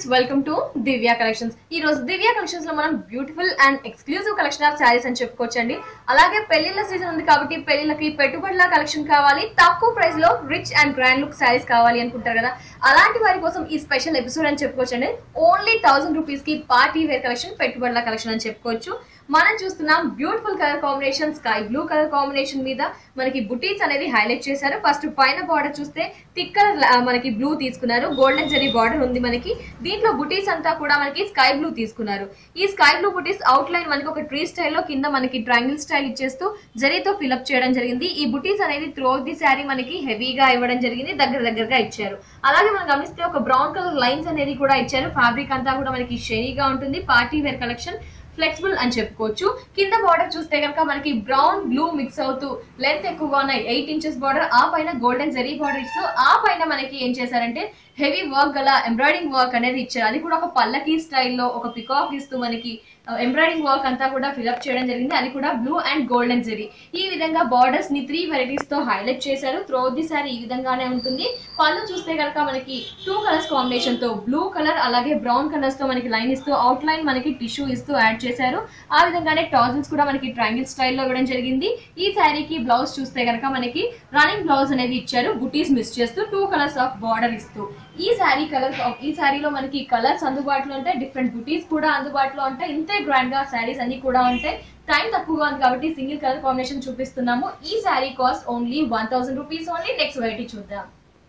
friends welcome to Divya collections ఈ రోజు Divya collections లో మనం beautiful and exclusive collection of sarees అని చెప్పుకోవచ్చండి అలాగే పెళ్లిళ్ళ సీజన్ ఉంది కాబట్టి పెళ్లిళ్ళకి పెట్టుబడుల కలెక్షన్ కావాలి తక్కువ ప్రైస్ లో rich and grand look sarees కావాలి అనుకుంటారు కదా అలాంటి వారి కోసం ఈ స్పెషల్ ఎపిసోడ్ అని చెప్పుకోవచ్చండి ఓన్లీ థౌసండ్ రూపీస్ కి పార్టీ వేర్ కలెక్షన్ పెట్టుబడుల కలెక్షన్ అని చెప్పుకోవచ్చు మనం చూస్తున్నాం beautiful colour combination sky blue colour combination మీద మనకి బుటీస్ అనేది హైలైట్ చేశారు ఫస్ట్ పైన బార్డర్ చూస్తే థిక్ కలర్ మనకి బ్లూ తీసుకున్నారు గోల్డెన్ జరీ బార్డర్ ఉంది మనకి దీంట్లో బుటీస్ అంతా కూడా మనకి స్కై బ్లూ తీసుకున్నారు ఈ స్కై బ్లూ బుటీస్ అవుట్ లైన్ మనకి ఒక ట్రీ స్టైల్లో కింద మనకి ట్రయాంగిల్ స్టైల్ ఇచ్చేస్తూ జరీతో ఫిల్అప్ చేయడం జరిగింది ఈ బుటీస్ అనేది త్రో ది శారీ మనకి హెవీగా ఇవ్వడం జరిగింది దగ్గర దగ్గరగా ఇచ్చారు అలాగే మనం గమనిస్తే ఒక బ్రౌన్ కలర్ లైన్స్ అనేది కూడా ఇచ్చారు ఫ్యాబ్రిక్ అంతా కూడా మనకి షేరీగా ఉంటుంది పార్టీ వేర్ కలెక్షన్ ఫ్లెక్సిబుల్ అని చెప్పుకోవచ్చు కింద బార్డర్ చూస్తే కనుక మనకి బ్రౌన్ బ్లూ మిక్స్ అవుతూ లెంత్ ఎక్కువగా ఉన్నాయి ఎయిట్ ఇంచెస్ బార్డర్ ఆ పైన గోల్డెన్ జరీ బార్డర్ ఇస్తూ ఆ పైన మనకి ఏం చేశారంటే హెవీ వర్క్ గల ఎంబ్రాయిడింగ్ వర్క్ అనేది ఇచ్చారు అది కూడా ఒక పల్లకి స్టైల్లో ఒక పికాక్ ఇస్తూ మనకి ఎంబ్రాయిడింగ్ వర్క్ అంతా కూడా ఫిల్అప్ చేయడం జరిగింది అది కూడా బ్లూ అండ్ గోల్డెన్ జరీ ఈ విధంగా బార్డర్స్ ని త్రీ వెరైటీస్ తో హైలైట్ చేశారు త్రో ది సారీ ఈ విధంగానే ఉంటుంది పళ్ళు చూస్తే కనుక మనకి టూ కలర్స్ కాంబినేషన్ తో బ్లూ కలర్ అలాగే బ్రౌన్ కలర్స్ తో మనకి లైన్ ఇస్తూ అవుట్ లైన్ మనకి టిష్యూ ఇస్తూ యాడ్ చేశారు ఆ విధంగానే టాజిల్స్ కూడా మనకి ట్రయాంగిల్ స్టైల్లో ఇవ్వడం జరిగింది ఈ శారీకి బ్లౌజ్ చూస్తే కనుక మనకి రన్నింగ్ బ్లౌజ్ అనేది ఇచ్చారు బుటీస్ మిస్ చేస్తూ టూ కలర్స్ ఆఫ్ బార్డర్ ఇస్తూ ఈ శారీ కలర్ ఈ శారీలో మనకి కలర్స్ అందుబాటులో ఉంటాయి డిఫరెంట్ బుటీస్ కూడా అందుబాటులో ఉంటాయి ఇంతే గ్రాండ్ గా శారీస్ అన్ని కూడా ఉంటాయి టైం తక్కువగా ఉంది కాబట్టి సింగిల్ కలర్ కాంబినేషన్ చూపిస్తున్నాము ఈ sari cost only one thousand rupees only next variety చూద్దాం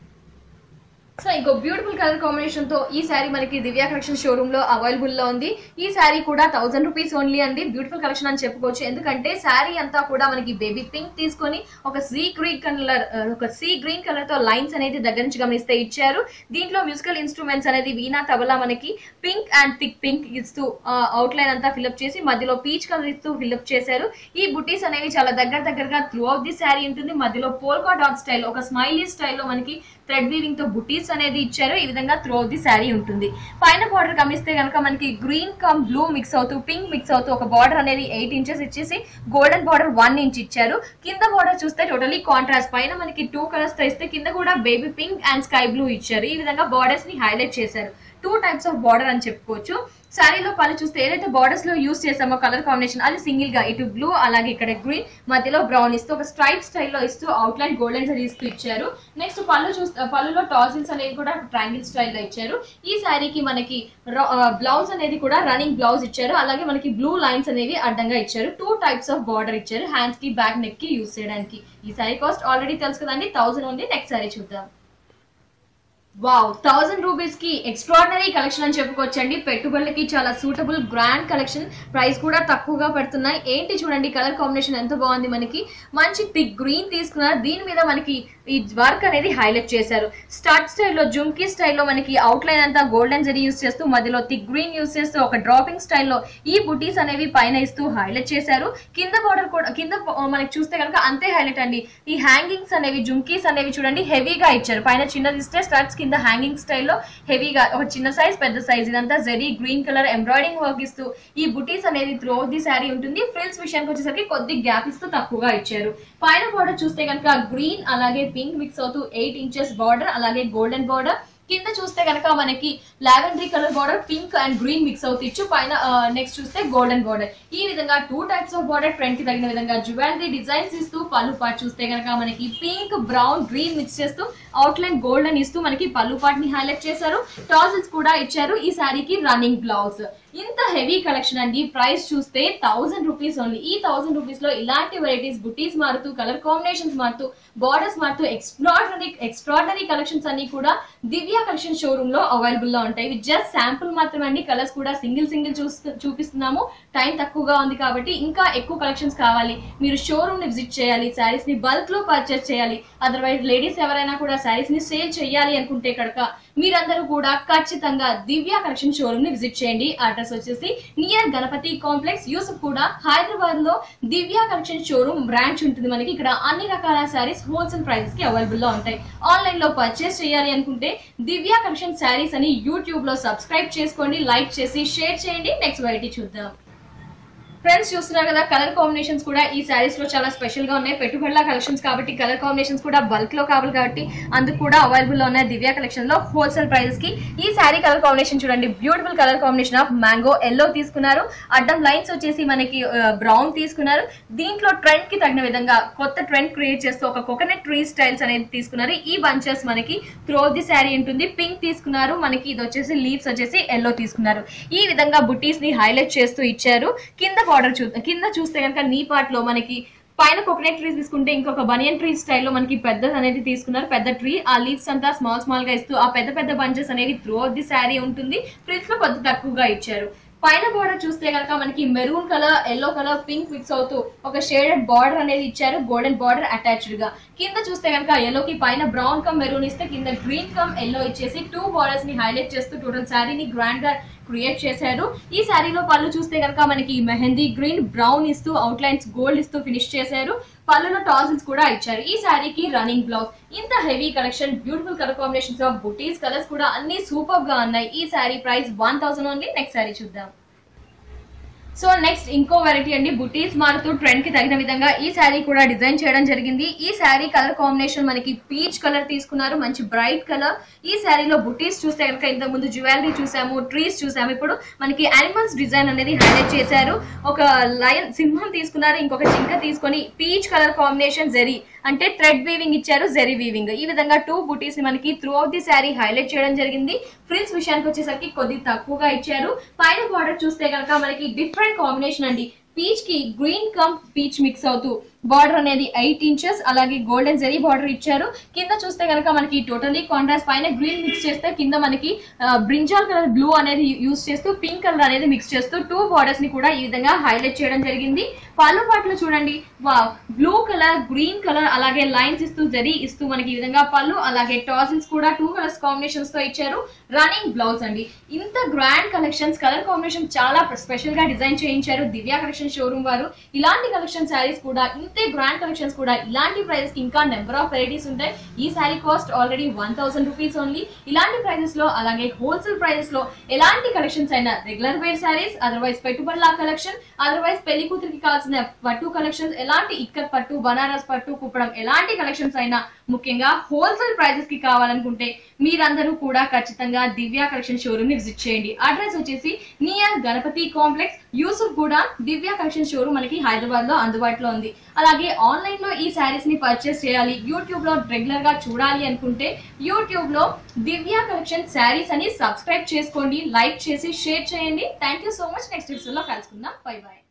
సో ఇంకో బ్యూటిఫుల్ కలర్ కాంబినేషన్ తో ఈ శారీ మనకి దివ్య కలెక్షన్ షోరూమ్ లో అవైలబుల్ లో ఉంది ఈ శారీ కూడా థౌసండ్ రూపీస్ ఓన్లీ అండి బ్యూటిఫుల్ కలెక్షన్ అని చెప్పుకోవచ్చు ఎందుకంటే శారీ అంతా కూడా మనకి బేబీ పింక్ తీసుకొని ఒక సీ గ్రీన్ కలర్ ఒక సీ గ్రీన్ కలర్ తో లైన్స్ అనేది దగ్గర నుంచి గమనిస్తే ఇచ్చారు దీంట్లో మ్యూజికల్ ఇన్స్ట్రుమెంట్స్ అనేది వీణా తబలా మనకి పింక్ అండ్ థిక్ పింక్ ఇస్తూ అవుట్ లైన్ అంతా ఫిల్అప్ చేసి మధ్యలో పీచ్ కలర్ ఇస్తూ ఫిల్అప్ చేశారు ఈ బుటీస్ అనేవి చాలా దగ్గర దగ్గరగా త్రూ అవుట్ ది శారీ ఉంటుంది మధ్యలో పోల్కా డాట్ స్టైల్ ఒక స్మైలీ స్టైల్లో మనకి థ్రెడ్ వీవింగ్ తో బుటీస్ అనేది ఇచ్చారు ఈ విధంగా త్రూ ది శారీ ఉంటుంది పైన బార్డర్ గమనిస్తే కనుక మనకి గ్రీన్ కమ్ బ్లూ మిక్స్ అవుతూ పింక్ మిక్స్ అవుతూ ఒక బార్డర్ అనేది ఎయిట్ ఇంచెస్ ఇచ్చేసి గోల్డెన్ బార్డర్ వన్ ఇంచ్ ఇచ్చారు కింద బార్డర్ చూస్తే టోటలీ కాంట్రాస్ట్ పైన మనకి టూ కలర్స్ తో ఇస్తే కింద కూడా baby pink and sky blue ఇచ్చారు ఈ విధంగా బార్డర్స్ ని హైలైట్ చేశారు టూ టైప్స్ ఆఫ్ బార్డర్ అని చెప్పుకోవచ్చు శారీలో పళ్ళు చూస్తే ఏదైతే బార్డర్స్ లో యూస్ చేసామో కలర్ కాంబినేషన్ అది సింగిల్ గా ఇటు బ్లూ అలాగే ఇక్కడ గ్రీన్ మధ్యలో బ్రౌన్ ఇస్తూ ఒక స్ట్రైప్ స్టైల్లో ఇస్తూ అవుట్ లైన్ గోల్డెన్ జరీ ఇస్తూ ఇచ్చారు నెక్స్ట్ పళ్ళు చూస్తే పళ్ళులో టాజిల్స్ అనేవి కూడా ట్రయాంగిల్ స్టైల్లో ఇచ్చారు ఈ శారీకి మనకి బ్లౌజ్ అనేది కూడా రన్నింగ్ బ్లౌజ్ ఇచ్చారు అలాగే మనకి బ్లూ లైన్స్ అనేవి అడ్డంగా ఇచ్చారు టూ టైప్స్ ఆఫ్ బార్డర్ ఇచ్చారు హ్యాండ్స్ కి బ్యాక్ నెక్ కి యూస్ చేయడానికి ఈ శారీ కాస్ట్ ఆల్రెడీ తెలుసు కదండి థౌసండ్ ఉంది నెక్స్ట్ శారీ చూద్దాం వావ్ థౌసండ్ రూపీస్ కి ఎక్స్ట్రాడినరీ కలెక్షన్ అని చెప్పుకోవచ్చండి పెట్టుబడులకి చాలా సూటబుల్ గ్రాండ్ కలెక్షన్ ప్రైస్ కూడా తక్కువగా పడుతున్నాయి ఏంటి చూడండి కలర్ కాంబినేషన్ ఎంత బాగుంది మనకి మంచి థిక్ గ్రీన్ తీసుకున్నారు దీని మీద మనకి ఈ వర్క్ అనేది హైలైట్ చేశారు స్టార్ట్ స్టైల్లో జుమ్కీ స్టైల్లో మనకి అవుట్ లైన్ అంతా గోల్డెన్ జరీ యూస్ చేస్తూ మధ్యలో థిక్ గ్రీన్ యూస్ చేస్తూ ఒక డ్రాపింగ్ స్టైల్లో ఈ బుటీస్ అనేవి పైన ఇస్తూ హైలైట్ చేశారు కింద బార్డర్ కూడా కింద మనకి చూస్తే కనుక అంతే హైలైట్ అండి ఈ హ్యాంగింగ్స్ అనేవి జుమ్కీస్ అనేవి చూడండి హెవీగా ఇచ్చారు పైన చిన్నది ఇస్తే స్టార్ట్స్ కింద హ్యాంగింగ్ స్టైల్లో హెవీగా ఒక చిన్న సైజ్ పెద్ద సైజ్ ఇదంతా zari green colour embroidering work ఇస్తూ ఈ బుటీస్ అనేది త్రో ది శారీ ఉంటుంది ఫ్రిల్స్ విషయానికి వచ్చేసరికి కొద్ది గ్యాప్ ఇస్తూ తక్కువగా ఇచ్చారు పైన బార్డర్ చూస్తే కనుక గ్రీన్ అలాగే పింక్ మిక్స్ అవుతూ ఎయిట్ ఇంచెస్ బార్డర్ అలాగే గోల్డెన్ బార్డర్ కింద చూస్తే కనుక మనకి lavender colour border pink and green mix అవుతూ ఇచ్చు పైన నెక్స్ట్ చూస్తే గోల్డెన్ బార్డర్ ఈ విధంగా two types of border trend కి తగిన విధంగా జ్యువెలరీ డిజైన్స్ ఇస్తూ పళ్ళు పాటు చూస్తే కనుక మనకి పింక్ బ్రౌన్ గ్రీన్ మిక్స్ చేస్తూ అవుట్ లైన్ గోల్డెన్ ఇస్తూ మనకి పళ్ళు పాట్ ని హైలైట్ చేశారు టాజిల్స్ కూడా ఇచ్చారు ఈ శారీకి రన్నింగ్ బ్లౌజ్ ఇంత హెవీ కలెక్షన్ అండి ప్రైస్ చూస్తే థౌసండ్ రూపీస్ ఓన్లీ ఈ థౌసండ్ రూపీస్ లో ఇలాంటి వెరైటీస్ బుటీస్ మారుతూ కలర్ కాంబినేషన్స్ మారుతూ బార్డర్స్ మారుతూ ఎక్స్ట్రాడనరీ ఎక్స్ట్రాడనరీ కలెక్షన్స్ అన్ని కూడా దివ్య కలెక్షన్ షోరూమ్ లో అవైలబుల్ లో ఉంటాయి ఇవి జస్ట్ శాంపుల్ మాత్రమే అండి కలర్స్ కూడా సింగిల్ సింగిల్ చూస్తూ చూపిస్తున్నాము టైం తక్కువగా ఉంది కాబట్టి ఇంకా ఎక్కువ కలెక్షన్స్ కావాలి మీరు షోరూమ్ ని విజిట్ చేయాలి శారీస్ ని బల్క్ లో పర్చేస్ చేయాలి అదర్వైజ్ లేడీస్ ఎవరైనా కూడా శారీస్ ని సేల్ చేయాలి అనుకుంటే కనుక మీరందరూ కూడా ఖచ్చితంగా దివ్య కలెక్షన్ షోరూమ్ ని విజిట్ చేయండి అడ్రస్ వచ్చేసి near Ganapathi complex Yousufguda Hyderabad లో దివ్య కలెక్షన్ షోరూమ్ బ్రాంచ్ ఉంటుంది మనకి ఇక్కడ అన్ని రకాల శారీస్ హోల్సేల్ ప్రైసెస్ కి అవైలబుల్ లో ఉంటాయి ఆన్లైన్ లో పర్చేస్ చేయాలి అనుకుంటే దివ్య కలెక్షన్ శారీస్ అని యూట్యూబ్ లో సబ్స్క్రైబ్ చేసుకోండి లైక్ చేసి షేర్ చేయండి నెక్స్ట్ వెరైటీ చూద్దాం ఫ్రెండ్స్ చూస్తున్నారు కదా కలర్ కాంబినేషన్స్ కూడా ఈ శారీస్ లో చాలా స్పెషల్ గా ఉన్నాయి పెట్టుబడుల కలెక్షన్స్ కాబట్టి కలర్ కాంబినేషన్స్ కూడా బల్క్ లో కావాలి కాబట్టి అందుకు కూడా అవైలబుల్ లో ఉన్నాయి దివ్య కలెక్షన్ లో హోల్సేల్ ప్రైస్ కి ఈ శారీ కలర్ కాంబినేషన్ చూడండి beautiful colour combination of mango yellow తీసుకున్నారు అడ్డం లైన్స్ వచ్చేసి మనకి బ్రౌన్ తీసుకున్నారు దీంట్లో ట్రెండ్ కి తగిన విధంగా కొత్త ట్రెండ్ క్రియేట్ చేస్తూ ఒక కోకోనట్ ట్రీ స్టైల్స్ అనేది తీసుకున్నారు ఈ బంచెస్ మనకి త్రో ది శారీ ఉంటుంది పింక్ తీసుకున్నారు మనకి ఇది వచ్చేసి లీవ్స్ వచ్చేసి ఎల్లో తీసుకున్నారు ఈ విధంగా బుటీస్ ని హైలైట్ చేస్తూ ఇచ్చారు కింద బార్డర్ చూ కింద చూస్తే కనుక నీ పార్ట్ లో మనకి పైన కోకోనట్ ట్రీస్ తీసుకుంటే ఇంకొక బనియన్ ట్రీ స్టైల్లో మనకి పెద్దది అనేది తీసుకున్నారు పెద్ద ట్రీ ఆ లీవ్స్ అంతా స్మాల్ స్మాల్ గా ఇస్తూ ఆ పెద్ద పెద్ద బంచెస్ అనేవి త్రూ ది శారీ ఉంటుంది ఫ్రిల్స్ లో కొద్ది తక్కువగా ఇచ్చారు పైన బార్డర్ చూస్తే కనుక మనకి maroon colour yellow colour pink mix అవుతూ ఒక షేడెడ్ బార్డర్ అనేది ఇచ్చారు గోల్డెన్ బార్డర్ అటాచ్డ్ గా కింద చూస్తే కనుక ఎల్లోకి పైన బ్రౌన్ కమ్ మెరూన్ ఇస్తే కింద గ్రీన్ కమ్ ఎల్లో ఇచ్చేసి టూ బార్డర్స్ ని హైలైట్ చేస్తూ టోటల్ శారీని గ్రాండ్ గా క్రియేట్ చేశారు ఈ శారీలో పళ్ళు చూస్తే కనుక మనకి మెహందీ గ్రీన్ బ్రౌన్ ఇస్తూ అవుట్ లైన్స్ గోల్డ్ ఇస్తూ ఫినిష్ చేశారు పళ్ళులో టాజిల్స్ కూడా ఇచ్చారు ఈ శారీకి రన్నింగ్ బ్లౌజ్ ఇంత heavy collection beautiful colour combinations of butis colours కూడా అన్ని సూపర్ గా ఉన్నాయి ఈ sari price one thousand only next sari చూద్దాం సో నెక్స్ట్ ఇంకో వెరైటీ అండి బుటీస్ మారుతూ ట్రెండ్ కి తగిన విధంగా ఈ శారీ కూడా డిజైన్ చేయడం జరిగింది ఈ శారీ కలర్ కాంబినేషన్ మనకి పీచ్ కలర్ తీసుకున్నారు మంచి బ్రైట్ కలర్ ఈ శారీలో బుటీస్ చూస్తే కనుక ఇంతకు ముందు జ్యువెలరీ చూసాము ట్రీస్ చూసాము ఇప్పుడు మనకి యానిమల్స్ డిజైన్ అనేది హైలైట్ చేశారు ఒక లయన్ సింహం తీసుకున్నారు ఇంకొక జింక తీసుకొని పీచ్ కలర్ కాంబినేషన్ జెరీ అంటే థ్రెడ్ వీవింగ్ ఇచ్చారు జెరీ వీవింగ్ ఈ విధంగా టూ బుటీస్ ని మనకి throughout the saree highlight చేయడం జరిగింది ఫ్రిల్స్ విషయానికి వచ్చేసరికి కొద్ది తక్కువగా ఇచ్చారు పైన బార్డర్ చూస్తే కనుక మనకి డిఫరెంట్ కాంబినేషన్ అండి పీచ్ కి గ్రీన్ కమ్ పీచ్ మిక్స్ అవుతూ బార్డర్ అనేది ఎయిట్ ఇంచెస్ అలాగే గోల్డెన్ జెరీ బార్డర్ ఇచ్చారు కింద చూస్తే కనుక మనకి టోటలీ కాంట్రాస్ట్ పైన గ్రీన్ మిక్స్ చేస్తే కింద మనకి బ్రింజాల్ కలర్ బ్లూ అనేది యూస్ చేస్తూ పింక్ కలర్ అనేది మిక్స్ చేస్తూ టూ బార్డర్స్ ని కూడా ఈ విధంగా హైలైట్ చేయడం జరిగింది పళ్ళు పాటలు చూడండి వా బ్లూ కలర్ గ్రీన్ కలర్ అలాగే లైన్స్ ఇస్తూ జరీ ఇస్తూ మనకి ఈ విధంగా పళ్ళు అలాగే టాజిల్స్ కూడా టూ కలర్స్ కాంబినేషన్స్ తో ఇచ్చారు రన్నింగ్ బ్లౌజ్ అండి ఇంత గ్రాండ్ కలెక్షన్స్ కలర్ కాంబినేషన్ చాలా స్పెషల్ గా డిజైన్ చేయించారు దివ్య కలెక్షన్ షోరూమ్ వారు ఇలాంటి కలెక్షన్ శారీస్ కూడా ఇంతే గ్రాండ్ కలెక్షన్స్ కూడా ఇలాంటి ప్రైజెస్ కి ఇంకా నెంబర్ ఆఫ్ వెరైటీస్ ఉంటాయి ఈ sari cost already one thousand rupees only ఇలాంటి ప్రైజెస్ లో అలాగే హోల్సేల్ ప్రైజెస్ లో ఎలాంటి కలెక్షన్స్ అయినా రెగ్యులర్ వేర్ శారీస్ అదర్వైజ్ పెట్టుబడుల కలెక్షన్ అదర్వైజ్ పెళ్లి కూతురికి కావాల్సిన పట్టు కలెక్షన్స్ ఎలాంటి ఇక్కత్ పట్టు బనారస్ పట్టు కుప్పడం ఎలాంటి కలెక్షన్స్ అయినా ముఖ్యంగా హోల్సేల్ ప్రైజెస్ కి కావాలనుకుంటే మీరందరూ కూడా ఖచ్చితంగా దివ్య కలెక్షన్ షోరూమ్ ని విజిట్ చేయండి అడ్రస్ వచ్చేసి నియర్ గణపతి కాంప్లెక్స్ యూసుఫ్ కూడా దివ్య కలెక్షన్ షోరూమ్ మనకి హైదరాబాద్ లో అందుబాటులో ఉంది అలాగే ఆన్లైన్ లో ఈ శారీస్ ని పర్చేస్ చేయాలి యూట్యూబ్ లో రెగ్యులర్ గా చూడాలి అనుకుంటే యూట్యూబ్ లో దివ్య కలెక్షన్ శారీస్ అని సబ్స్క్రైబ్ చేసుకోండి లైక్ చేసి షేర్ చేయండి thank you so much next episode లో కలుసుకుందాం బై బై